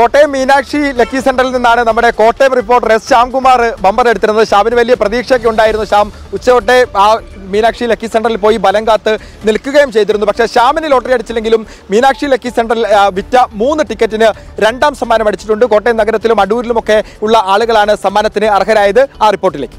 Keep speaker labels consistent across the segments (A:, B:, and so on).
A: Kottayam Meenakshi lucky സെന്ററിൽ നിന്നാണ് നമ്മുടെ Kottayam reporter S Shyamkumar bumper എടുത്തിരുന്നത് ശ്യാമിന് വലിയ പ്രതീക്ഷയൊക്കെ ഉണ്ടായിരുന്നു ശ്യാം ഉച്ചതൊട്ടേ ആ മീനാക്ഷി ലക്കി സെന്ററിൽ പോയി ബലം കാത്ത് നിൽക്കുകയും ചെയ്തിരുന്നു പക്ഷേ ശ്യാമിന് ലോട്ടറി അടിച്ചില്ലെങ്കിലും മീനാക്ഷി ലക്കി സെന്ററിൽ ആ, വിറ്റ മൂന്ന് ടിക്കറ്റിന് രണ്ടാം സമ്മാനം അടിച്ചിട്ടുണ്ട് കോട്ടയം നഗരത്തിലും അടൂരിലുമൊക്കെ ഉള്ള ആളുകളാണ് സമ്മാനത്തിന് അർഹരായത് ആ റിപ്പോർട്ടിലേക്ക്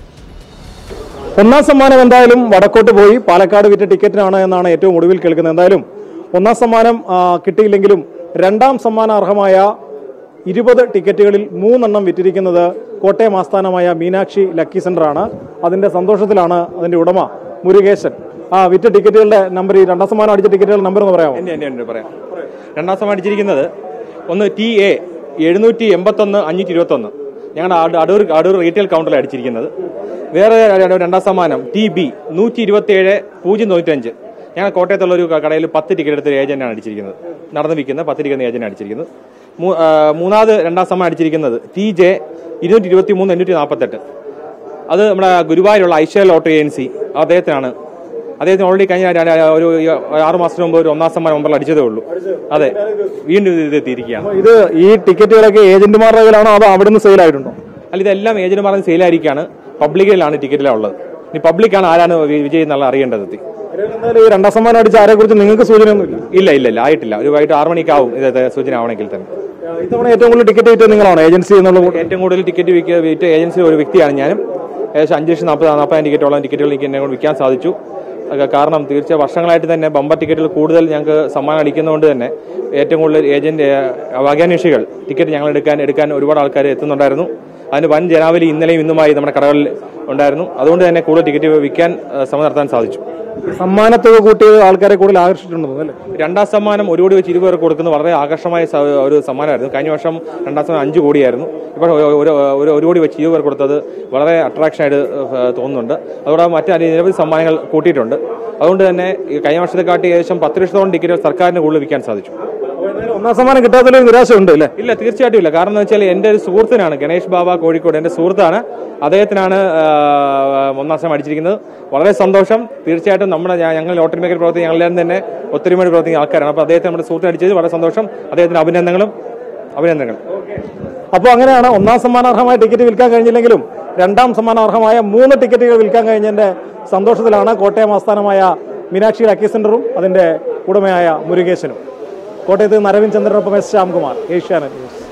B: ഒന്നാം സമ്മാനം എന്തായാലും വടക്കോട്ട് പോയി പാലക്കാട് വിറ്റ ടിക്കറ്റിനാണ് എന്നാണ് ഏറ്റവും ഒടുവിൽ കേൾക്കുന്നത് എന്തായാലും ഒന്നാം സമ്മാനം ആ, കിട്ടിയില്ലെങ്കിലും രണ്ടാം സമ്മാന അർഹമായ ഇരുപത് ടിക്കറ്റുകളിൽ മൂന്നെണ്ണം വിറ്റിരിക്കുന്നത് കോട്ടയം ആസ്ഥാനമായ മീനാക്ഷി ലക്കി സെന്ററാണ് അതിന്റെ സന്തോഷത്തിലാണ് അതിന്റെ ഉടമ മുരുകേശൻ ആ വിറ്റ ടിക്കറ്റുകളുടെ നമ്പർ ഈ രണ്ടാം സമ്മാനം അടിച്ച ടിക്കറ്റുകളുടെ നമ്പർ എന്ന് പറയാമോ
C: എൻ്റെ എൻ്റെ ഉണ്ട് പറയാം രണ്ടാം സമ്മാനം അടിച്ചിരിക്കുന്നത് ഒന്ന് ടി എ എഴുന്നൂറ്റി എൺപത്തൊന്ന് അഞ്ഞൂറ്റി ഇരുപത്തൊന്ന് ഞങ്ങളുടെ അട- അടൂർ അടൂർ റീറ്റെയിൽ കൗണ്ടറിൽ അടിച്ചിരിക്കുന്നത് വേറെ ര- രണ്ടാം സമ്മാനം ടി ബി നൂറ്റി ഇരുപത്തിയേഴ് പൂജ്യം തൊണ്ണൂറ്റഞ്ച് ഞങ്ങൾ കോട്ടയത്തുള്ള ഒരു കടയിൽ പത്ത് ടിക്കറ്റ് എടുത്ത ഒരു ഏജന്റാണ് അടിച്ചിരിക്കുന്നത് നടന്ന് വിൽക്കുന്ന പത്ത് ടിക്കറ്റ് ഏജന്റ് അടിച്ചിരിക്കുന്നത് മൂ- ആ, മൂന്നാമത് രണ്ടാം സമ്മാനം അടിച്ചിരിക്കുന്നത് ടി ജെ ഇരുന്നൂറ്റി ഇരുപത്തി മൂന്ന് എണ്ണൂറ്റി നാൽപ്പത്തെട്ട് അത് നമ്മുടെ ഗുരുവായൂരുള്ള ഐശ്വര്യ ലോട്ടറി ഏജൻസി അദ്ദേഹത്തിനാണ് അദ്ദേഹത്തിന് ഓൾറെഡി കഴിഞ്ഞ ര- ര- ഒരു ആറു മാസത്തിന് മുമ്പ് ഒരു ഒന്നാം സമ്മാനം മുമ്പിൽ അടിച്ചതേ ഉള്ളൂ അതെ വീണ്ടും ഇത് എത്തിയിരിക്കുകയാണ്
B: അപ്പൊ ഇത് ഈ ടിക്കറ്റുകളൊക്കെ ഏജന്റുമാരുടെ കയ്യിലാണോ അതോ അവിടുന്ന് സെയിൽ ആയിട്ടുണ്ടോ
C: അല്ല ഇതെല്ലാം ഏജന്റുമാരുടെ സെയിലായിരിക്കാണ് പബ്ലിക്കിലാണ് ടിക്കറ്റിലാണ് ഉള്ളത് ഇനി പബ്ലിക്കാണ് ആരാണ് വി- വിജയി എന്നുള്ള അറിയേണ്ടത് എത്തി
B: എന്തായാലും ഈ രണ്ടാം സമ്മാനം അടിച്ച ആരെ കുറിച്ച് നിങ്ങൾക്ക് സൂചനയൊന്നുമില്ല
C: ഇല്ല ഇല്ല ഇല്ല ആയിട്ടില്ല ഒരു വൈകിട്ട് ആറ് മണിക്കാവും ഇത് സൂചന ആവണമെങ്കിൽ തന്നെ
B: ഇത്തവണ ഏറ്റവും കൂടുതൽ ടിക്കറ്റ് വിറ്റത് നിങ്ങളാണ് ഏജൻസി എന്നുള്ള കൂട്ടം.
C: ഏറ്റവും കൂടുതൽ ടിക്കറ്റ് വിൽക്കുക വിറ്റ ഏജൻസി ഒരു വ്യക്തിയാണ് ഞാനും ഏകദേശം അഞ്ച് ലക്ഷം നാൽപ്പത് നാൽപ്പതായിരം ടിക്കറ്റോളം ടിക്കറ്റുകൾ എനിക്ക് എന്നെ കൊണ്ട് വിൽക്കാൻ സാധിച്ചു അത് കാരണം തീർച്ചയായും വർഷങ്ങളായിട്ട് തന്നെ ബമ്പർ ടിക്കറ്റുകൾ കൂടുതൽ ഞങ്ങൾക്ക് സമ്മാനം അടിക്കുന്നതുകൊണ്ട് തന്നെ ഏറ്റവും കൂടുതൽ ഏജന്റ് ഭാഗ്യാന്വേഷികൾ ടിക്കറ്റ് ഞങ്ങൾ എടുക്കാൻ എടുക്കാൻ ഒരുപാട് ആൾക്കാർ എത്തുന്നുണ്ടായിരുന്നു അതിന് വൻ ജനാവലി ഇന്നലെയും ഇന്നുമായി നമ്മുടെ കടകളിൽ ഉണ്ടായിരുന്നു അതുകൊണ്ട് തന്നെ കൂടുതൽ ടിക്കറ്റ് വിൽക്കാൻ ഏഹ്, ശ്രമം നടത്താൻ സാധിച്ചു
B: സമ്മാനത്തുക കൂട്ടിയത് ആൾക്കാരെ കൂടുതൽ ആകർഷിച്ചിട്ടുണ്ടെന്ന് അല്ലേ
C: രണ്ടാം സമ്മാനം ഒരു കോടി വെച്ച് ഇരുപത് പേർക്ക് കൊടുക്കുന്നത് വളരെ ആകർഷമായ സ- ഒരു സമ്മാനമായിരുന്നു കഴിഞ്ഞ വർഷം രണ്ടാം സമ്മാനം അഞ്ച് കോടിയായിരുന്നു ഇപ്പോൾ ഒരു- ഒരു ഒരു- ഒരു കോടി വെച്ച് ഇരുപത് പേർക്ക് കൊടുത്തത് വളരെ അട്രാക്ഷൻ ആയിട്ട് ഏഹ്, തോന്നുന്നുണ്ട് അതോടെ മറ്റ് നിരവധി സമ്മാനങ്ങൾ കൂട്ടിയിട്ടുണ്ട് അതുകൊണ്ട് തന്നെ ഈ കഴിഞ്ഞ വർഷത്തെക്കാട്ടി ഏകദേശം പത്ത് ലക്ഷത്തോളം ടിക്കറ്റ് സർക്കാരിന് കൂടുതൽ വിൽക്കാൻ സാധിച്ചു
B: ഒന്നാം സമ്മാനം കിട്ടാത്തതിൽ നിരാശയുണ്ട് അല്ലേ
C: ഇല്ല തീർച്ചയായിട്ടും ഇല്ല കാരണം എന്ന് വെച്ചാൽ എൻ്റെ ഒരു സുഹൃത്തിനാണ് ഗണേഷ് ബാബ കോഴിക്കോട് എൻ്റെ സുഹൃത്താണ് അദ്ദേഹത്തിനാണ് ആ, ഒന്നാം സ്ഥാനം അടിച്ചിരിക്കുന്നത് വളരെ സന്തോഷം തീർച്ചയായിട്ടും നമ്മുടെ ഞ- ഞങ്ങൾ ലോട്ടറി മേഖല പ്രവർത്തി ഞങ്ങളെല്ലാം തന്നെ ഒത്തൊരുമയോട് പ്രവർത്തിക്കുന്ന ആൾക്കാരാണ് അപ്പോൾ അദ്ദേഹത്തെ നമ്മുടെ സുഹൃത്തിന് അടിച്ചത് വളരെ സന്തോഷം അദ്ദേഹത്തിന് അഭിനന്ദനങ്ങളും അഭിനന്ദനങ്ങൾ
B: അപ്പോൾ അങ്ങനെയാണ് ഒന്നാം സമ്മാനാർഹമായ ടിക്കറ്റ് വിൽക്കാൻ കഴിഞ്ഞില്ലെങ്കിലും രണ്ടാം സമ്മാനാർഹമായ മൂന്ന് ടിക്കറ്റുകൾ വിൽക്കാൻ കഴിഞ്ഞതിന്റെ സന്തോഷത്തിലാണ് കോട്ടയം ആസ്ഥാനമായ മീനാക്ഷി ലക്കി സെന്ററും അതിന്റെ ഉടമയായ മുരുകേശനും കോട്ടയത്ത് നിന്ന് അരവിന്ദ് ചന്ദ്രനൊപ്പം എസ് ശ്യാംകുമാർ ഏഷ്യാനെറ്റ് ന്യൂസ്